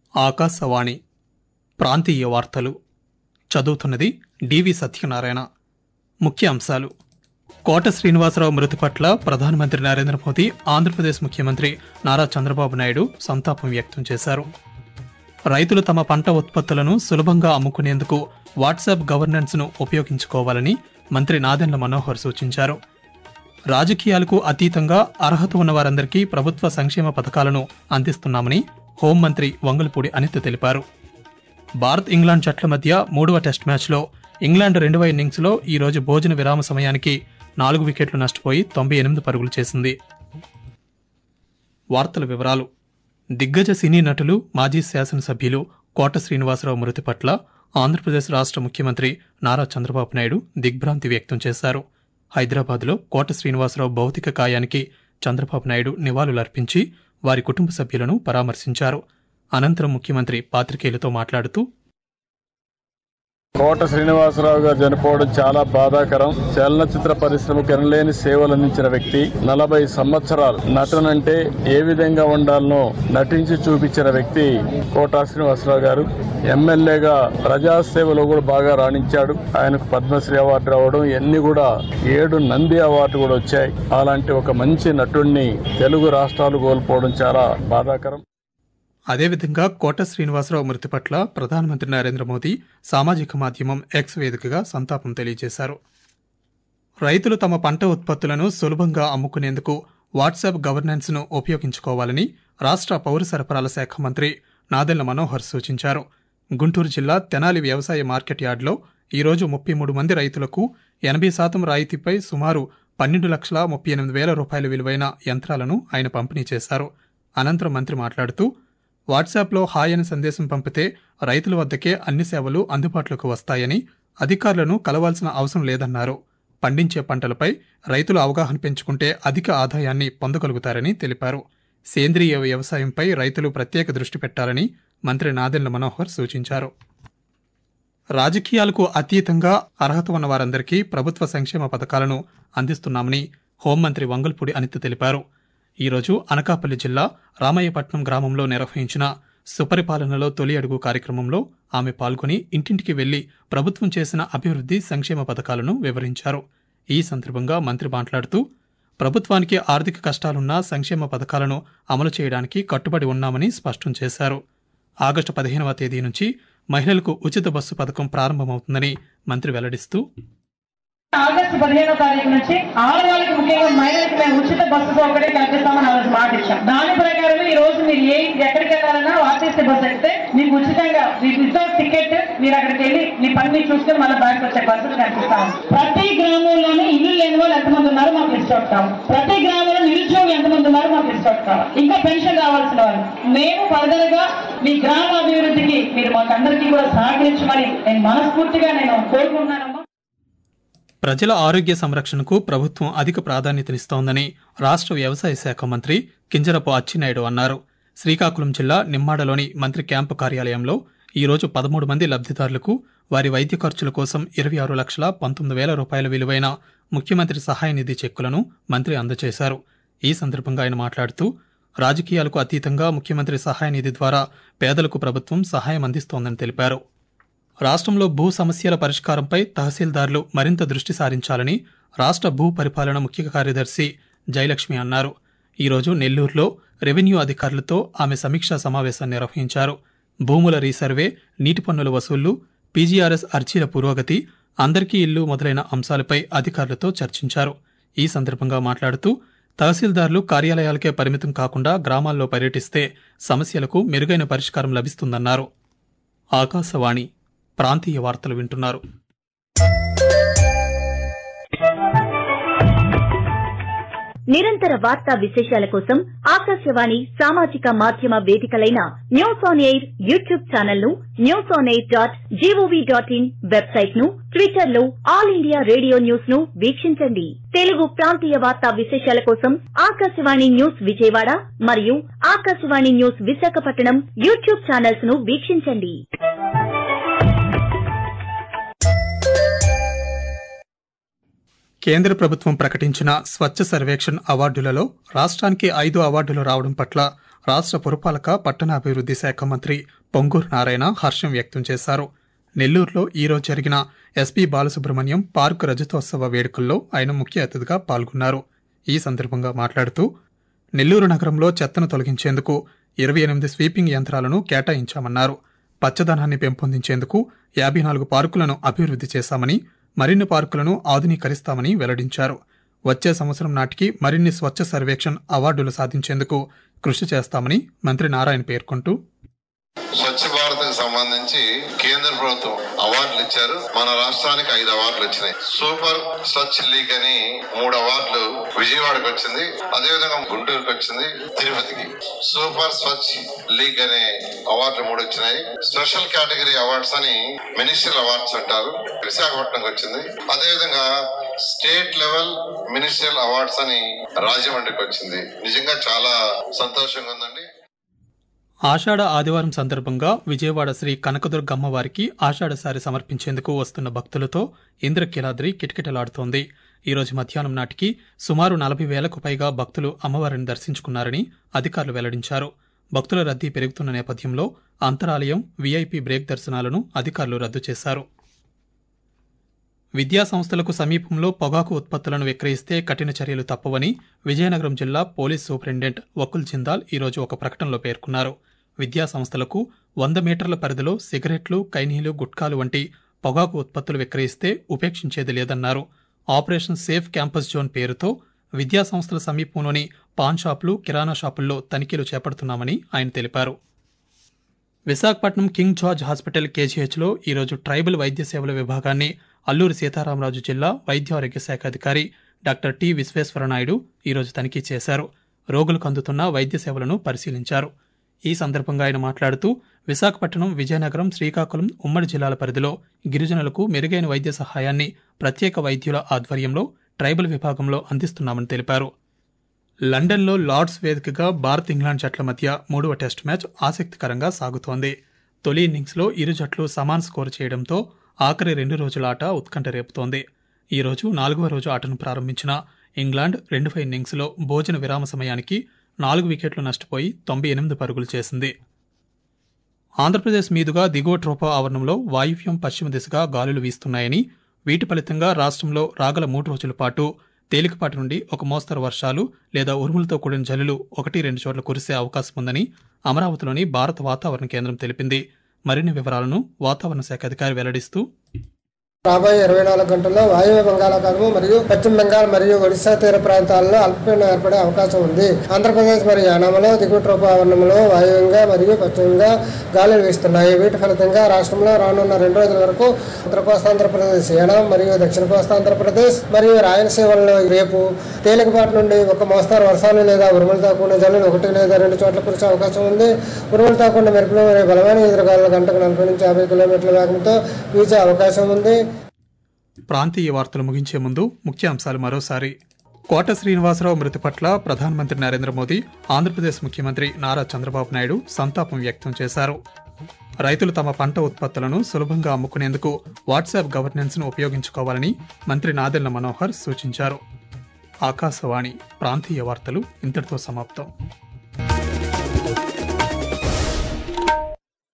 ఆకాశవాణి ప్రాంతీయ వార్తలు చదువుతున్నది డివి సత్యనారాయణ ముఖ్య అంశాలు కోట శ్రీనివాసరావు మృతి పట్ల ప్రధానమంత్రి నరేంద్ర మోదీ ఆంధ్రప్రదేశ్ ముఖ్యమంత్రి నారా చంద్రబాబు నాయుడు సంతాపం వ్యక్తం చేశారు రైతులు తమ పంట ఉత్పత్తులను సులభంగా అమ్ముకునేందుకు వాట్సాప్ గవర్నెన్స్ ను ఉపయోగించుకోవాలని మంత్రి నాదెండ్ల మనోహర్ సూచించారు రాజకీయాలకు అతీతంగా అర్హత ఉన్న వారందరికీ ప్రభుత్వ సంక్షేమ పథకాలను అందిస్తున్నామని హోంమంత్రి వంగలపూడి అనిత తెలిపారు భారత్ ఇంగ్లాండ్ జట్ల మధ్య మూడవ టెస్ట్ మ్యాచ్లో ఇంగ్లాండ్ రెండవ ఇన్నింగ్స్లో ఈ రోజు భోజన విరామ సమయానికి నాలుగు వికెట్లు నష్టపోయి తొంభై ఎనిమిది పరుగులు చేసింది వార్తల వివరాలు దిగ్గజ సినీ నటులు మాజీ శాసనసభ్యులు కోట శ్రీనివాసరావు మృతి పట్ల ఆంధ్రప్రదేశ్ రాష్ట్ర ముఖ్యమంత్రి నారా చంద్రబాబు నాయుడు దిగ్భ్రాంతి వ్యక్తం చేశారు హైదరాబాద్లో కోట శ్రీనివాసరావు భౌతిక కాయానికి చంద్రబాబు నాయుడు నివాళులర్పించి వారి కుటుంబ సభ్యులను పరామర్శించారు అనంతరం ముఖ్యమంత్రి పాత్రికేయులతో మాట్లాడుతూ కోట శ్రీనివాసరావు గారు చనిపోవడం చాలా బాధాకరం చలనచిత్ర పరిశ్రమకు ఎనలేని సేవలు అందించిన వ్యక్తి నలభై సంవత్సరాలు నటనంటే ఏ విధంగా ఉండాలనో నటించి చూపించిన వ్యక్తి కోట శ్రీనివాసరావు గారు ఎమ్మెల్యేగా ప్రజాసేవలో కూడా బాగా రాణించాడు ఆయనకు పద్మశ్రీ అవార్డు రావడం ఇవన్నీ కూడా ఏడు నంది అవార్డు కూడా వచ్చాయి అలాంటి ఒక మంచి నటుడిని తెలుగు రాష్ట్రాలు కోల్పోవడం చాలా బాధాకరం అదేవిధంగా కోట శ్రీనివాసరావు మృతి పట్ల ప్రధానమంత్రి నరేంద్ర మోదీ సామాజిక మాధ్యమం ఎక్స్ వేదికగా సంతాపం తెలియజేశారు రైతులు తమ పంట ఉత్పత్తులను సులభంగా అమ్ముకునేందుకు వాట్సాప్ గవర్నెన్స్ ను ఉపయోగించుకోవాలని రాష్ట్ర పౌర సరఫరాల శాఖ మంత్రి నాదెళ్ల మనోహర్ సూచించారు గుంటూరు జిల్లా తెనాలి వ్యవసాయ మార్కెట్ యార్డులో ఈరోజు ముప్పై మూడు మంది రైతులకు ఎనభై శాతం రాయితీపై సుమారు పన్నెండు లక్షల ముప్పై ఎనిమిది వేల రూపాయల విలువైన యంత్రాలను ఆయన పంపిణీ చేశారు అనంతరం మంత్రి మాట్లాడుతూ వాట్సాప్లో హాయ్ అని సందేశం పంపితే రైతుల వద్దకే అన్ని సేవలు అందుబాటులోకి వస్తాయని అధికారులను కలవాల్సిన అవసరం లేదన్నారు పండించే పంటలపై రైతులు అవగాహన పెంచుకుంటే అధిక ఆదాయాన్ని పొందగలుగుతారని తెలిపారు సేంద్రియ వ్యవసాయంపై రైతులు ప్రత్యేక దృష్టి పెట్టాలని మంత్రి నాదెండ్ల మనోహర్ సూచించారు రాజకీయాలకు అతీతంగా అర్హత ఉన్న వారందరికీ ప్రభుత్వ సంక్షేమ పథకాలను అందిస్తున్నామని హోంమంత్రి వంగల్పూడి అనిత తెలిపారు ఈరోజు అనకాపల్లి జిల్లా రామయ్యపట్నం గ్రామంలో నిర్వహించిన సుపరిపాలనలో తొలి అడుగు కార్యక్రమంలో ఆమె పాల్గొని ఇంటింటికి వెళ్లి ప్రభుత్వం చేసిన అభివృద్ధి సంక్షేమ పథకాలను వివరించారు ఈ సందర్భంగా మంత్రి మాట్లాడుతూ ప్రభుత్వానికి ఆర్థిక కష్టాలున్నా సంక్షేమ పథకాలను అమలు చేయడానికి కట్టుబడి ఉన్నామని స్పష్టం చేశారు ఆగస్టు పదిహేనవ తేదీ నుంచి మహిళలకు ఉచిత బస్సు పథకం ప్రారంభమవుతుందని మంత్రి వెల్లడిస్తూ ఆగస్టు పదిహేనో తారీఖు నుంచి ఆడవాళ్ళకి ముఖ్యంగా మహిళలకు మేము ఉచిత బస్సు సౌకర్యం కల్పిస్తామని ఆ రోజు మాట ఇచ్చాం దాని ప్రకారం ఈ రోజు మీరు ఏ ఎక్కడికి వెళ్ళాలన్నా ఆర్టీసీ బస్సు ఎక్కితే మీకు ఉచితంగా మీకు వితౌట్ టికెట్ మీరు అక్కడికి వెళ్ళి మీ పని మీరు చూసుకొని మళ్ళీ బ్యాక్ వచ్చే బస్సులు కల్పిస్తాం ప్రతి గ్రామంలోనే ఇల్లు లేని వాళ్ళు ఎంతమంది ఉన్నారు మాకు లిస్ట్ అవుతాం ప్రతి గ్రామంలో నిరుద్యోగులు ఎంతమంది ఉన్నారు మాకు లిస్ట్ అవుతాం ఇంకా పెన్షన్ కావాల్సిన వాళ్ళు మేము ఫర్దర్ గా మీ గ్రామ అభివృద్ధికి మీరు మాకందరికీ కూడా సహకరించమని నేను మనస్ఫూర్తిగా నేను కోరుకుంటున్నానమ్మా ప్రజల ఆరోగ్య సంరక్షణకు ప్రభుత్వం అధిక ప్రాధాన్యతనిస్తోందని రాష్ట్ర వ్యవసాయ శాఖ మంత్రి కింజరపు అచ్చెన్నాయుడు అన్నారు శ్రీకాకుళం జిల్లా నిమ్మాడలోని మంత్రి క్యాంపు కార్యాలయంలో ఈ రోజు పదమూడు మంది లబ్ధిదారులకు వారి వైద్య ఖర్చుల కోసం ఇరవై ఆరు లక్షల పంతొమ్మిది వేల రూపాయల విలువైన ముఖ్యమంత్రి సహాయ నిధి చెక్కులను మంత్రి అందజేశారు ఈ సందర్భంగా ఆయన మాట్లాడుతూ రాజకీయాలకు అతీతంగా ముఖ్యమంత్రి సహాయ నిధి ద్వారా పేదలకు ప్రభుత్వం సహాయం అందిస్తోందని తెలిపారు రాష్ట్రంలో భూ సమస్యల పరిష్కారంపై తహసీల్దార్లు మరింత దృష్టి సారించాలని రాష్ట్ర భూ పరిపాలన ముఖ్య కార్యదర్శి జయలక్ష్మి అన్నారు ఈరోజు నెల్లూరులో రెవెన్యూ అధికారులతో ఆమె సమీక్షా సమావేశాన్ని నిర్వహించారు భూముల రీసర్వే నీటి పన్నుల వసూళ్లు పీజీఆర్ఎస్ అర్జీల పురోగతి అందరికీ ఇల్లు మొదలైన అంశాలపై అధికారులతో చర్చించారు ఈ సందర్భంగా మాట్లాడుతూ తహసీల్దార్లు కార్యాలయాలకే పరిమితం కాకుండా గ్రామాల్లో పర్యటిస్తే సమస్యలకు మెరుగైన పరిష్కారం లభిస్తుందన్నారు ఆకాశవాణి ప్రాంతీయ వార్తలు వింటున్నారు నిరంతర వార్తా విశేషాల కోసం ఆకాశవాణి సామాజిక మాధ్యమ వేదికలైన news on air YouTube channel ను news on air dot GOV dot in website ను ట్విట్టర్ లో ఆల్ ఇండియా రేడియో న్యూస్ ను వీక్షించండి తెలుగు ప్రాంతీయ వార్తా విశేషాల కోసం ఆకాశవాణి న్యూస్ విజయవాడ మరియు Akashvani news Visakhapatnam YouTube channels ను వీక్షించండి కేంద్ర ప్రభుత్వం ప్రకటించిన స్వచ్ఛ సర్వేక్షణ్ అవార్డులలో రాష్ట్రానికి ఐదు అవార్డులు రావడం పట్ల రాష్ట్ర పురపాలక పట్టణాభివృద్ధి శాఖ మంత్రి పొంగూరు నారాయణ హర్షం వ్యక్తం చేశారు నెల్లూరులో ఈరోజు జరిగిన ఎస్పీ బాలసుబ్రహ్మణ్యం పార్కు రజతోత్సవ వేడుకల్లో ఆయన ముఖ్య అతిథిగా పాల్గొన్నారు ఈ సందర్భంగా మాట్లాడుతూ నెల్లూరు నగరంలో చెత్తను తొలగించేందుకు ఇరవై ఎనిమిది స్వీపింగ్ యంత్రాలను కేటాయించామన్నారు పచ్చదనాన్ని పెంపొందించేందుకు యాభై నాలుగు పార్కులను అభివృద్ధి చేశామని మరిన్ని పార్కులను ఆధునీకరిస్తామని వెల్లడించారు వచ్చే సంవత్సరం నాటికి మరిన్ని స్వచ్ఛ సర్వేక్షణ్ అవార్డులు సాధించేందుకు కృషి చేస్తామని మంత్రి నారాయణ పేర్కొంటూ స్వచ్ఛ భారత్ కి సంబంధించి కేంద్ర ప్రభుత్వం అవార్డులు ఇచ్చారు మన రాష్ట్రానికి ఐదు అవార్డులు వచ్చినాయి సూపర్ స్వచ్ఛ లీగ్ అని మూడు అవార్డులు విజయవాడకి వచ్చింది అదేవిధంగా గుంటూరుకి వచ్చింది తిరుపతికి సూపర్ స్వచ్ఛ లీగ్ అనే అవార్డులు మూడు వచ్చినాయి స్పెషల్ కేటగిరీ అవార్డ్స్ అని మినిస్ట్రియల్ అవార్డ్స్ అంటారు విశాఖపట్నంకి వచ్చింది అదేవిధంగా స్టేట్ లెవెల్ మినిస్ట్రియల్ అవార్డ్స్ అని రాజమండ్రికి వచ్చింది నిజంగా చాలా సంతోషంగా ఉందండి ఆషాఢ ఆదివారం సందర్భంగా విజయవాడ శ్రీ కనకదుర్గ అమ్మవారికి ఆషాఢ సారి సమర్పించేందుకు వస్తున్న భక్తులతో ఇంద్రకీలాద్రి కిటకిటలాడుతోంది ఈ రోజు మధ్యాహ్నం నాటికి సుమారు నలభై వేలకు పైగా భక్తులు అమ్మవారిని దర్శించుకున్నారని అధికారులు వెల్లడించారు భక్తుల రద్దీ పెరుగుతున్న నేపథ్యంలో అంతరాలయం వీఐపీ బ్రేక్ దర్శనాలను అధికారులు రద్దు చేశారు విద్యా సంస్థలకు సమీపంలో పొగాకు ఉత్పత్తులను విక్రయిస్తే కఠిన చర్యలు తప్పవని విజయనగరం జిల్లా పోలీస్ సూపరింటెండెంట్ వకుల్ జిందాల్ ఈరోజు ఒక ప్రకటనలో పేర్కొన్నారు విద్యా సంస్థలకు వంద మీటర్ల పరిధిలో సిగరెట్లు కైనీలు గుట్కాలు వంటి పొగాకు ఉత్పత్తులు విక్రయిస్తే ఉపేక్షించేది లేదన్నారు ఆపరేషన్ సేఫ్ క్యాంపస్ జోన్ పేరుతో విద్యా సంస్థల సమీపంలోని పాన్ షాపులు కిరాణా షాపుల్లో తనిఖీలు చేపడుతున్నామని ఆయన తెలిపారు విశాఖపట్నం కింగ్ జార్జ్ హాస్పిటల్ కేజీహెచ్లో ఈరోజు ట్రైబల్ వైద్య సేవల విభాగాన్ని అల్లూరి సీతారామరాజు జిల్లా వైద్య ఆరోగ్య శాఖ అధికారి డాక్టర్ టి విశ్వేశ్వరనాయుడు ఈరోజు తనిఖీ చేశారు రోగులకు అందుతున్న వైద్య సేవలను పరిశీలించారు ఈ సందర్భంగా ఆయన మాట్లాడుతూ విశాఖపట్నం విజయనగరం శ్రీకాకుళం ఉమ్మడి జిల్లాల పరిధిలో గిరిజనులకు మెరుగైన వైద్య సహాయాన్ని ప్రత్యేక వైద్యుల ఆధ్వర్యంలో ట్రైబల్ విభాగంలో అందిస్తున్నామని తెలిపారు లండన్లో లార్డ్స్ వేదికగా భారత్ ఇంగ్లాండ్ జట్ల మధ్య మూడవ టెస్ట్ మ్యాచ్ ఆసక్తికరంగా సాగుతోంది తొలి ఇన్నింగ్స్లో ఇరు జట్లు సమాన్ స్కోర్ చేయడంతో ఆఖరి రెండు రోజుల ఆట ఉత్కంఠ రేపుతోంది ఈ రోజు నాలుగవ రోజు ఆటను ప్రారంభించిన ఇంగ్లాండ్ రెండవ ఇన్నింగ్స్లో భోజన విరామ సమయానికి నాలుగు వికెట్లు నష్టపోయి తొంభై ఎనిమిది పరుగులు చేసింది ఆంధ్రప్రదేశ్ మీదుగా దిగువ ట్రోపా ఆవరణంలో వాయువ్యం పశ్చిమ దిశగా గాలులు వీస్తున్నాయని వీటి ఫలితంగా రాష్ట్రంలో రాగల మూడు రోజుల పాటు తేలికపాటి నుండి ఒక మోస్తరు వర్షాలు లేదా ఉరుములతో కూడిన జల్లులు ఒకటి రెండు చోట్ల కురిసే అవకాశం ఉందని అమరావతిలోని భారత వాతావరణ కేంద్రం తెలిపింది మరిన్ని వివరాలను వాతావరణ శాఖ అధికారి వెల్లడిస్తూ రాబోయే ఇరవై నాలుగు గంటల్లో వాయువ్య బంగాళాఖాతం మరియు పశ్చిమ బెంగాల్ మరియు ఒడిశా తీర ప్రాంతాల్లో అల్పపీడనం ఏర్పడే అవకాశం ఉంది ఆంధ్రప్రదేశ్ మరియు యానాంలో దిగువ ట్రోపావరణంలో వాయువ్యంగా మరియు పశ్చిమంగా గాలులు వీస్తున్నాయి వీటి ఫలితంగా రాష్ట్రంలో రానున్న రెండు రోజుల వరకు ఉత్తర కోస్తాంధ్రప్రదేశ్ యానాం మరియు దక్షిణ కోస్తాంధ్రప్రదేశ్ మరియు రాయలసీమల్లో రేపు తేలికపాటి నుండి ఒక మోస్తారు వర్షాలు లేదా ఉరుములతో కూడిన జల్లులు ఒకటి లేదా రెండు చోట్ల కురిసే అవకాశం ఉంది ఉరుములతో కూడిన మెరుపులు మరియు బలమైన ఎదురుగాలు గంటకు నలభై నుంచి యాభై కిలోమీటర్ల వేగంతో వీచే అవకాశం ఉంది ప్రాంతీయ వార్తలు ముగించే ముందు ముఖ్యాంశాలు మరోసారి కోట శ్రీనివాసరావు మృతి పట్ల ప్రధానమంత్రి నరేంద్ర మోదీ ఆంధ్రప్రదేశ్ ముఖ్యమంత్రి నారా చంద్రబాబు నాయుడు సంతాపం వ్యక్తం చేశారు రైతులు తమ పంట ఉత్పత్తులను సులభంగా అమ్ముకునేందుకు వాట్సాప్ గవర్నెన్స్ను ఉపయోగించుకోవాలని మంత్రి నాదెళ్ల మనోహర్ సూచించారు ఆకాశవాణి ప్రాంతీయ వార్తలు ఇంతటితో సమాప్తం